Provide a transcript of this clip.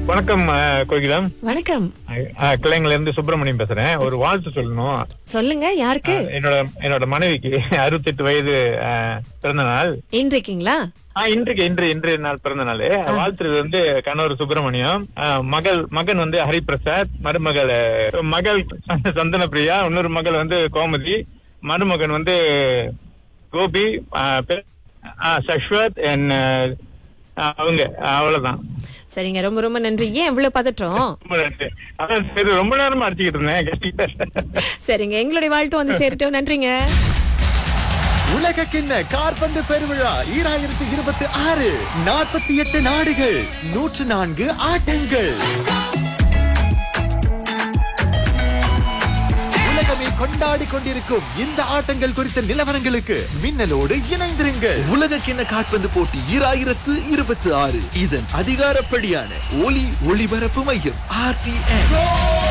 வணக்கம் அஹ், கோகிலம் வணக்கம் அஹ், கிளைங்கல இருந்து சுப்பிரமணியம் பேசுறேன் ஒரு வாழ்த்து சொல்லணும் சொல்லுங்க யாருக்கு அஹ், என்னோட என்னோட மனைவிக்கு அறுபத்தெட்டு வயது அஹ், பிறந்த நாள் இன்றைக்குங்களா ஆஹ் இன்றைக்கு இன்று இன்றைய நாள் பிறந்த நாள் வாழ்த்துறது வந்து கணவர் சுப்பிரமணியம் அஹ், மகள் மகன் வந்து ஹரிபிரசாத் மருமகள் அஹ், மகள் சந்தன பிரியா இன்னொரு மகள் வந்து கோமதி மருமகன் வந்து கோபி அஹ், பெ- அஹ், சஷ்வத் and, அஹ், அவங்க அவ்வளவுதான் சரிங்க ரொம்ப ரொம்ப நன்றி ஏன் இவ்வளவு பதற்றம் ரொம்ப நன்றி. அதான் சரி ரொம்ப நேரமா அடிச்சுக்கிட்டு இருந்தேன் கட்டிக்கிட்ட சரிங்க எங்களுடைய வாழ்த்து வந்து சேரட்டும் நன்றிங்க உலக கிண்ண காற்பந்து பெருவிழா ஈராயிரத்தி இருபத்தி ஆறு நாற்பத்தி எட்டு நாடுகள் நூற்று நான்கு ஆட்டங்கள் உலகமே கொண்டாடி கொண்டிருக்கும் இந்த ஆட்டங்கள் குறித்த நிலவரங்களுக்கு மின்னலோடு இணைந்திருங்கள் உலக கிண்ண காற்பந்து போட்டி ஈராயிரத்து இருபத்தி ஆறு இதன் அதிகாரப்படியான ஒலி ஒளிபரப்பு மையம் ஆர்டிஎன்